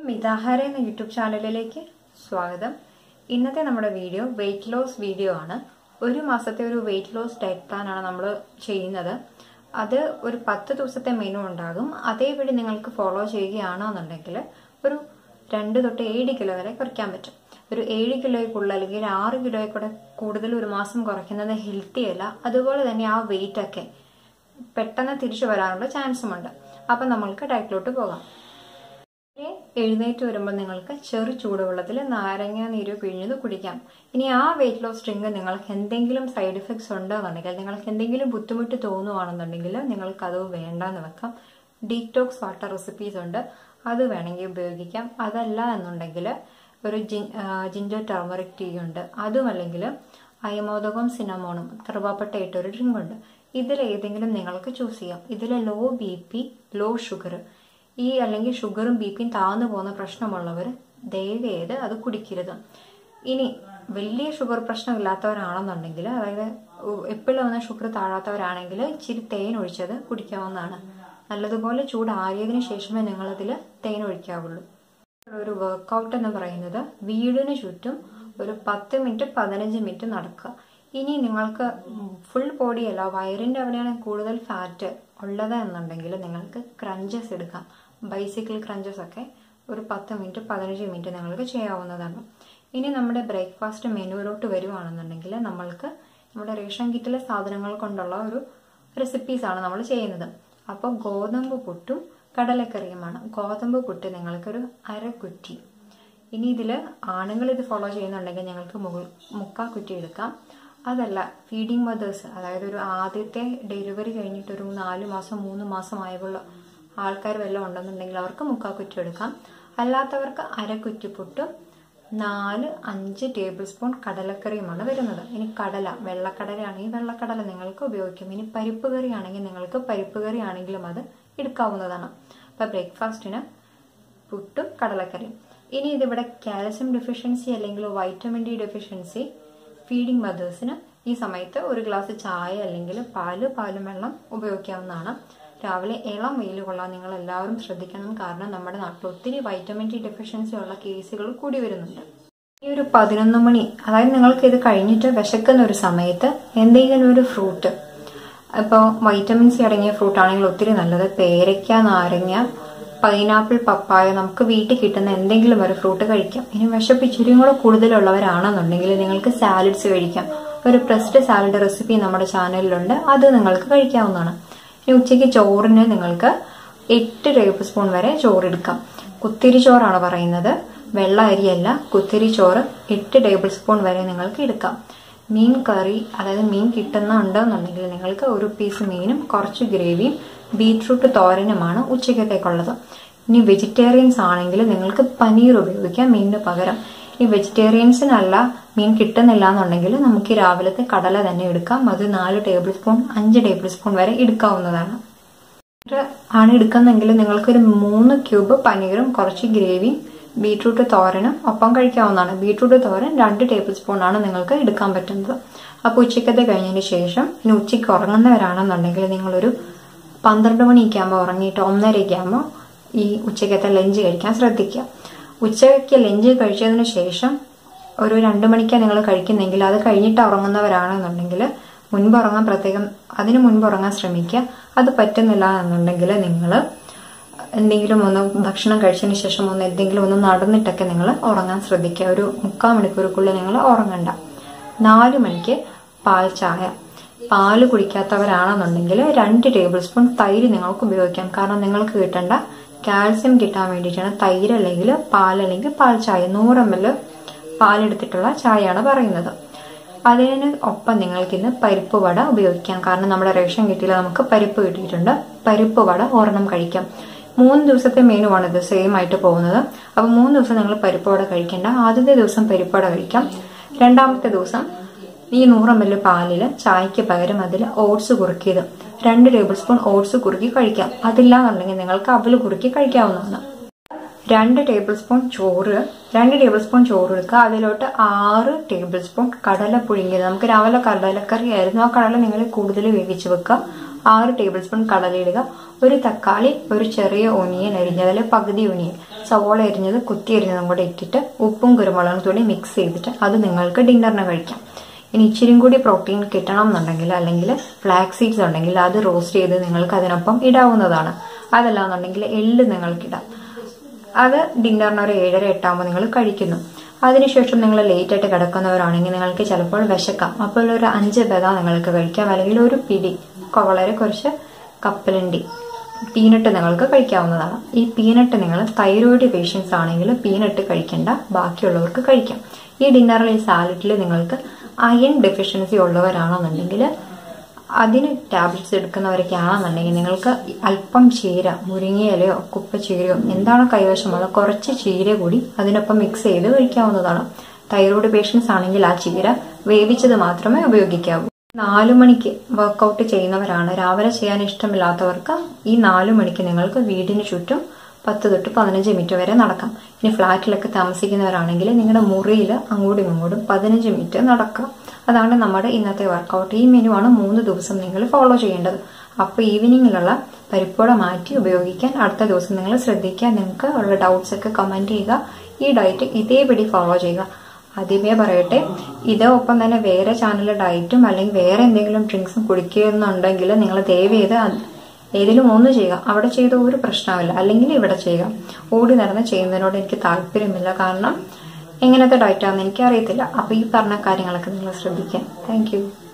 മിതാഹാര എന്ന യൂട്യൂബ് ചാനലിലേക്ക് സ്വാഗതം ഇന്നത്തെ നമ്മുടെ വീഡിയോ വെയിറ്റ് ലോസ് വീഡിയോ ആണ് ഒരു മാസത്തെ ഒരു വെയിറ്റ് ലോസ് ഡയറ്റ് പ്ലാൻ ആണ് നമ്മൾ ചെയ്യുന്നത് അത് ഒരു പത്ത് ദിവസത്തെ മെനു ഉണ്ടാകും അതേപടി നിങ്ങൾക്ക് ഫോളോ ചെയ്യുകയാണെന്നുണ്ടെങ്കിൽ ഒരു രണ്ട് തൊട്ട് ഏഴ് കിലോ വരെ കുറയ്ക്കാൻ പറ്റും ഒരു ഏഴ് കിലോയ്ക്കുള്ള അല്ലെങ്കിൽ ഒരു ആറ് കിലോയിൽ കൂടെ കൂടുതൽ ഒരു മാസം കുറയ്ക്കുന്നത് ഹെൽത്തി അല്ല അതുപോലെ തന്നെ ആ വെയിറ്റ് ഒക്കെ പെട്ടെന്ന് തിരിച്ചു വരാനുള്ള ചാൻസും ഉണ്ട് അപ്പം നമ്മൾക്ക് ഡയറ്റിലോട്ട് പോകാം ഇനി എഴുന്നേറ്റ് വരുമ്പോൾ നിങ്ങൾക്ക് ചെറു ചൂടുവെള്ളത്തിൽ നാരങ്ങ നീര് പിഴിഞ്ഞത് കുടിക്കാം ഇനി ആ വെയിറ്റ് ലോസ് ഡ്രിങ്ക് നിങ്ങൾക്ക് എന്തെങ്കിലും സൈഡ് എഫക്ട്സ് ഉണ്ടെന്നുണ്ടെങ്കിൽ നിങ്ങൾക്ക് എന്തെങ്കിലും ബുദ്ധിമുട്ട് തോന്നുവാണെന്നുണ്ടെങ്കിൽ നിങ്ങൾക്ക് അത് വേണ്ടെന്ന് വെക്കാം ഡീറ്റോക്സ് വാട്ടർ റെസിപ്പീസ് ഉണ്ട് അത് വേണമെങ്കിൽ ഉപയോഗിക്കാം അതല്ല എന്നുണ്ടെങ്കിൽ ഒരു ജിഞ്ചർ ടർമറിക് ടീ ഉണ്ട് അതും അല്ലെങ്കിൽ അയമോദകവും സിനമോണും കറുവാപ്പട്ട ഇട്ടൊരു ഡ്രിങ്ക് ഉണ്ട് ഇതിൽ ഏതെങ്കിലും നിങ്ങൾക്ക് ചൂസ് ചെയ്യാം ഇതിൽ low B P low sugar ഈ അല്ലെങ്കിൽ ഷുഗറും ബി പിയും താഴ്ന്നു പോകുന്ന പ്രശ്നമുള്ളവർ ദയവേത് അത് കുടിക്കരുത് ഇനി വലിയ ഷുഗർ പ്രശ്നമില്ലാത്തവരാണെന്നുണ്ടെങ്കിൽ അതായത് എപ്പോഴും വന്ന ഷുഗർ താഴാത്തവരാണെങ്കിൽ ഇച്ചിരി തേൻ ഒഴിച്ചത് കുടിക്കാവുന്നതാണ് നല്ലതുപോലെ ചൂടാറിയതിനു ശേഷമേ നിങ്ങളതിൽ തേൻ ഒഴിക്കാവുള്ളൂ ഒരു വർക്കൗട്ട് എന്ന് പറയുന്നത് വീടിന് ചുറ്റും ഒരു പത്ത് മിനിറ്റ് പതിനഞ്ച് മിനിറ്റ് നടക്കുക ഇനി നിങ്ങൾക്ക് ഫുൾ ബോഡിയല്ല വയറിന്റെ അവിടെയാണ് കൂടുതൽ ഫാറ്റ് ഉള്ളത് എന്നുണ്ടെങ്കിൽ നിങ്ങൾക്ക് ക്രഞ്ചസ് എടുക്കാം ബൈസിക്കിൾ ക്രഞ്ചസ് ഒക്കെ ഒരു പത്ത് മിനിറ്റ് പതിനഞ്ച് മിനിറ്റ് നിങ്ങൾക്ക് ചെയ്യാവുന്നതാണ് ഇനി നമ്മുടെ ബ്രേക്ക്ഫാസ്റ്റ് മെനുവിലോട്ട് വരുവാണെന്നുണ്ടെങ്കിൽ നമ്മൾക്ക് നമ്മുടെ റേഷൻ കിറ്റിലെ സാധനങ്ങൾ കൊണ്ടുള്ള ഒരു റെസിപ്പീസാണ് നമ്മൾ ചെയ്യുന്നത് അപ്പോൾ ഗോതമ്പ് പുട്ടും കടലക്കറിയുമാണ് ഗോതമ്പ് പുട്ട് നിങ്ങൾക്കൊരു അരക്കുറ്റി ഇനി ഇതിൽ ആണുങ്ങൾ ഇത് ഫോളോ ചെയ്യുന്നുണ്ടെങ്കിൽ ഞങ്ങൾക്ക് മുക്കാ കുറ്റി എടുക്കാം അതല്ല ഫീഡിങ് മദേഴ്സ് അതായത് ഒരു ആദ്യത്തെ ഡെലിവറി കഴിഞ്ഞിട്ട് ഒരു നാല് മാസം മൂന്ന് മാസം ആയുള്ള ആൾക്കാർ വല്ലതും ഉണ്ടെന്നുണ്ടെങ്കിൽ അവർക്ക് മുക്കാ കുറ്റി എടുക്കാം അല്ലാത്തവർക്ക് അരക്കുറ്റി പുട്ടും നാല് അഞ്ച് ടേബിൾ സ്പൂൺ കടലക്കറിയുമാണ് വരുന്നത് ഇനി കടല വെള്ളക്കടലയാണെങ്കിൽ വെള്ളക്കടല നിങ്ങൾക്ക് ഉപയോഗിക്കും ഇനി പരിപ്പ് കറി ആണെങ്കിൽ നിങ്ങൾക്ക് പരിപ്പ് കറി ആണെങ്കിലും അത് എടുക്കാവുന്നതാണ് അപ്പോൾ ബ്രേക്ക്ഫാസ്റ്റിന് പുട്ടും കടലക്കറിയും ഇനി ഇതിവിടെ കാൽസ്യം ഡെഫിഷ്യൻസി അല്ലെങ്കിൽ വൈറ്റമിൻ ഡി ഡെഫിഷ്യൻസി ഫീഡിങ് മദേഴ്സിന് ഈ സമയത്ത് ഒരു ഗ്ലാസ് ചായ അല്ലെങ്കിൽ പാല് പാലും വെള്ളം ഉപയോഗിക്കാവുന്നതാണ് രാവിലെ ഇളം വെയിൽ കൊള്ളാൻ നിങ്ങൾ എല്ലാവരും ശ്രദ്ധിക്കണം കാരണം നമ്മുടെ നാട്ടിൽ ഒത്തിരി വൈറ്റമിൻ ഡി ഡെഫിഷ്യൻസി ഉള്ള കേസുകൾ കൂടി വരുന്നുണ്ട് ഈ ഒരു പതിനൊന്ന് മണി അതായത് നിങ്ങൾക്ക് ഇത് കഴിഞ്ഞിട്ട് വിശക്കുന്ന ഒരു സമയത്ത് എന്തെങ്കിലും ഒരു ഫ്രൂട്ട് ഇപ്പോൾ വൈറ്റമിൻ സി അടങ്ങിയ ഫ്രൂട്ട് ആണെങ്കിൽ ഒത്തിരി നല്ലത് പേരയ്ക്ക നാരങ്ങ പൈനാപ്പിൾ പപ്പായ നമുക്ക് വീട്ടിൽ കിട്ടുന്ന എന്തെങ്കിലും ഒരു ഫ്രൂട്ട് കഴിക്കാം ഇനി വിശപ്പ് ഇച്ചിരിയും കൂടെ കൂടുതലുള്ളവരാണെന്നുണ്ടെങ്കിൽ നിങ്ങൾക്ക് സാലഡ്സ് കഴിക്കാം ഒരു പ്രസ്ഡ് സാലഡ് റെസിപ്പി നമ്മുടെ ചാനലിലുണ്ട് അത് നിങ്ങൾക്ക് കഴിക്കാവുന്നതാണ് ഇനി ഉച്ചയ്ക്ക് ചോറിന് നിങ്ങൾക്ക് എട്ട് ടേബിൾ സ്പൂൺ വരെ ചോറെടുക്കാം കുത്തിരി ചോറാണ് പറയുന്നത് വെള്ള അരിയല്ല കുത്തിരി ചോറ് എട്ട് ടേബിൾ സ്പൂൺ വരെ നിങ്ങൾക്ക് എടുക്കാം മീൻ കറി അതായത് മീൻ കിട്ടുന്നുണ്ടെന്നുണ്ടെങ്കിൽ നിങ്ങൾക്ക് ഒരു പീസ് മീനും കുറച്ച് ഗ്രേവിയും ബീറ്റ്റൂട്ട് തോരനുമാണ് ഉച്ചക്കത്തേക്കുള്ളത് ഇനി വെജിറ്റേറിയൻസ് ആണെങ്കിൽ നിങ്ങൾക്ക് പനീർ ഉപയോഗിക്കാം മീനിന് പകരം ഈ വെജിറ്റേറിയൻസിനല്ല മീൻ കിട്ടുന്നില്ല എന്നുണ്ടെങ്കിൽ നമുക്ക് രാവിലത്തെ കടല തന്നെ എടുക്കാം അത് നാല് ടേബിൾ സ്പൂൺ അഞ്ച് ടേബിൾ സ്പൂൺ വരെ എടുക്കാവുന്നതാണ് ആണ് എടുക്കുന്നെങ്കിൽ നിങ്ങൾക്കൊരു മൂന്ന് ക്യൂബ് പനീറും കുറച്ച് ഗ്രേവിയും ബീട്രൂട്ട് തോരനും ഒപ്പം കഴിക്കാവുന്നതാണ് ബീട്രൂട്ട് തോരൻ രണ്ട് ടേബിൾ സ്പൂൺ ആണ് നിങ്ങൾക്ക് എടുക്കാൻ പറ്റുന്നത് അപ്പോൾ ഉച്ചക്കത്തെ കഴിഞ്ഞതിന് ശേഷം ഇനി ഉച്ചയ്ക്ക് ഉറങ്ങുന്നവരാണെന്നുണ്ടെങ്കിൽ നിങ്ങളൊരു പന്ത്രണ്ട് മണിയൊക്കെ ആകുമ്പോൾ ഉറങ്ങിയിട്ട് ഒന്നരയൊക്കെ ആകുമ്പോൾ ഈ ഉച്ചക്കത്തെ ലഞ്ച് കഴിക്കാൻ ശ്രദ്ധിക്കുക ഉച്ചയ്ക്ക് ലഞ്ച് കഴിച്ചതിന് ശേഷം ഒരു രണ്ട് മണിക്കാണ് നിങ്ങൾ കഴിക്കുന്നെങ്കിൽ അത് കഴിഞ്ഞിട്ട് ഉറങ്ങുന്നവരാണെന്നുണ്ടെങ്കിൽ മുൻപ് ഉറങ്ങാൻ പ്രത്യേകം അതിന് മുൻപ് ഉറങ്ങാൻ ശ്രമിക്കുക അത് പറ്റുന്നില്ല എന്നുണ്ടെങ്കിൽ നിങ്ങൾ എന്തെങ്കിലും ഒന്ന് ഭക്ഷണം കഴിച്ചതിന് ശേഷം ഒന്ന് എന്തെങ്കിലും ഒന്ന് നടന്നിട്ടൊക്കെ നിങ്ങൾ ഉറങ്ങാൻ ശ്രദ്ധിക്കുക ഒരു മുക്കാൽ മണിക്കൂറുക്കുള്ളിൽ നിങ്ങൾ ഉറങ്ങണ്ട നാല് മണിക്ക് പാൽ ചായ പാല് കുടിക്കാത്തവരാണെന്നുണ്ടെങ്കിൽ രണ്ട് ടേബിൾ സ്പൂൺ തൈര് നിങ്ങൾക്ക് ഉപയോഗിക്കാം കാരണം നിങ്ങൾക്ക് കിട്ടേണ്ട കാൽസ്യം കിട്ടാൻ വേണ്ടിയിട്ടാണ് തൈര് അല്ലെങ്കിൽ പാൽ അല്ലെങ്കിൽ പാൽ ചായ നൂറ് എം എൽ പാലെടുത്തിട്ടുള്ള ചായയാണ് പറയുന്നത് അതിന് ഒപ്പം നിങ്ങൾക്ക് ഇന്ന് പരിപ്പ് വട ഉപയോഗിക്കാം കാരണം നമ്മുടെ റേഷൻ കിറ്റിയിൽ നമുക്ക് പരിപ്പ് കിട്ടിയിട്ടുണ്ട് പരിപ്പ് വട ഒരെണ്ണം കഴിക്കാം മൂന്ന് ദിവസത്തെ മെനുവാണ് ഇത് സെയിം ആയിട്ട് പോകുന്നത് അപ്പൊ മൂന്ന് ദിവസം നിങ്ങൾ പരിപ്പ് വട കഴിക്കേണ്ട ആദ്യത്തെ ദിവസം പരിപ്പ് വട കഴിക്കാം രണ്ടാമത്തെ ദിവസം ഈ നൂറ് എം എൽ പാലിൽ ചായക്ക് പകരം അതിൽ ഓട്സ് കുറുക്കിയത് രണ്ട് ടേബിൾ സ്പൂൺ ഓട്സ് കുറുക്കി കഴിക്കാം അതില്ലാന്നുണ്ടെങ്കിൽ നിങ്ങൾക്ക് അവല് കുറുക്കി കഴിക്കാവുന്നതാണ് രണ്ട് ടേബിൾ സ്പൂൺ ചോറ് രണ്ട് ടേബിൾ സ്പൂൺ ചോറ് എടുക്കുക അതിലോട്ട് ആറ് ടേബിൾ സ്പൂൺ കടല പുഴുങ്ങിയത് നമുക്ക് രാവിലെ കടലക്കറി ആയിരുന്നു ആ കടല നിങ്ങൾ കൂടുതൽ വേവിച്ച് വെക്കുക ആറ് ടേബിൾ സ്പൂൺ കടലയിടുക ഒരു തക്കാളി ഒരു ചെറിയ ഒനിയൻ അരിഞ്ഞത് അല്ലെങ്കിൽ പകുതി ഒനിയൻ സവോള അരിഞ്ഞത് കുത്തി അരിഞ്ഞതും കൂടെ ഇട്ടിട്ട് ഉപ്പും കുരുമുളകും തൂടി മിക്സ് ചെയ്തിട്ട് അത് നിങ്ങൾക്ക് ഡിന്നറിന് കഴിക്കാം ഇനി ഇച്ചിരി കൂടി പ്രോട്ടീൻ കിട്ടണം എന്നുണ്ടെങ്കിൽ അല്ലെങ്കിൽ ഫ്ലാക്സ് സീഡ്സ് ഉണ്ടെങ്കിൽ അത് റോസ്റ്റ് ചെയ്ത് നിങ്ങൾക്ക് അതിനൊപ്പം ഇടാവുന്നതാണ് അതല്ല എന്നുണ്ടെങ്കിൽ എള്ള് നിങ്ങൾക്കിടാം അത് ഡിന്നറിന് ഒരു ഏഴര എട്ടാകുമ്പോൾ നിങ്ങൾ കഴിക്കുന്നു അതിനുശേഷം നിങ്ങൾ ലേറ്റ് ആയിട്ട് കിടക്കുന്നവരാണെങ്കിൽ നിങ്ങൾക്ക് ചിലപ്പോൾ വിശക്കാം അപ്പോൾ ഒരു അഞ്ച് ബദ നിങ്ങൾക്ക് കഴിക്കാം അല്ലെങ്കിൽ ഒരു പിടി വളരെ കുറച്ച് കപ്പലണ്ടി പീനട്ട് നിങ്ങൾക്ക് കഴിക്കാവുന്നതാണ് ഈ പീനട്ട് നിങ്ങൾ തൈറോയിഡ് പേഷ്യൻസ് ആണെങ്കിൽ പീനട്ട് കഴിക്കേണ്ട ബാക്കിയുള്ളവർക്ക് കഴിക്കാം ഈ ഡിന്നറിൽ ഈ സാലഡിൽ നിങ്ങൾക്ക് അയൺ ഡെഫിഷ്യൻസി ഉള്ളവരാണെന്നുണ്ടെങ്കിൽ അതിന് ടാബ്ലറ്റ്സ് എടുക്കുന്നവരൊക്കെ ആണെന്നുണ്ടെങ്കിൽ നിങ്ങൾക്ക് അല്പം ചീര മുരിങ്ങയിലയോ കുപ്പച്ചീരയോ എന്താണോ കൈവശമുള്ളത് കുറച്ച് ചീര കൂടി അതിനൊപ്പം മിക്സ് ചെയ്ത് കഴിക്കാവുന്നതാണ് തൈറോയ്ഡ് പേഷ്യൻസ് ആണെങ്കിൽ ആ ചീര വേവിച്ചത് മാത്രമേ ഉപയോഗിക്കാവൂ നാലു മണിക്ക് വർക്കൗട്ട് ചെയ്യുന്നവരാണ് രാവിലെ ചെയ്യാൻ ഇഷ്ടമില്ലാത്തവർക്ക് ഈ നാലു മണിക്ക് നിങ്ങൾക്ക് വീടിന് ചുറ്റും പത്ത് തൊട്ട് പതിനഞ്ച് മിനിറ്റ് വരെ നടക്കാം ഇനി ഫ്ലാറ്റിലൊക്കെ താമസിക്കുന്നവരാണെങ്കിൽ നിങ്ങളുടെ മുറിയിൽ അങ്ങോട്ടും ഇങ്ങോട്ടും പതിനഞ്ച് മിനിറ്റ് നടക്കാം അതാണ് നമ്മുടെ ഇന്നത്തെ വർക്കൗട്ട് ഈ മെനു ആണ് മൂന്ന് ദിവസം നിങ്ങൾ ഫോളോ ചെയ്യേണ്ടത് അപ്പോൾ ഈവനിങ്ങിലുള്ള പരിപ്പോട മാറ്റി ഉപയോഗിക്കാൻ അടുത്ത ദിവസം നിങ്ങൾ ശ്രദ്ധിക്കുക നിങ്ങൾക്ക് ഉള്ള ഡൗട്ട്സ് ഒക്കെ കമന്റ് ചെയ്യുക ഈ ഡയറ്റ് ഇതേപടി ഫോളോ ചെയ്യുക ആദ്യമേ പറയട്ടെ ഇതൊപ്പം തന്നെ വേറെ ചാനൽ ഡയറ്റും അല്ലെങ്കിൽ വേറെ എന്തെങ്കിലും ഡ്രിങ്ക്സും കുടിക്കുന്നുണ്ടെങ്കിൽ നിങ്ങൾ ദയവ് ചെയ്ത് ഏതിലും ഒന്ന് ചെയ്യുക അവിടെ ചെയ്ത ഒരു പ്രശ്നമില്ല അല്ലെങ്കിൽ ഇവിടെ ചെയ്യുക ഓടി നടന്ന് ചെയ്യുന്നതിനോട് എനിക്ക് താല്പര്യമില്ല കാരണം എങ്ങനത്തെ ഡയറ്റാണെന്ന് എനിക്ക് അറിയത്തില്ല അപ്പൊ ഈ പറഞ്ഞ കാര്യങ്ങളൊക്കെ നിങ്ങൾ ശ്രദ്ധിക്കാം താങ്ക്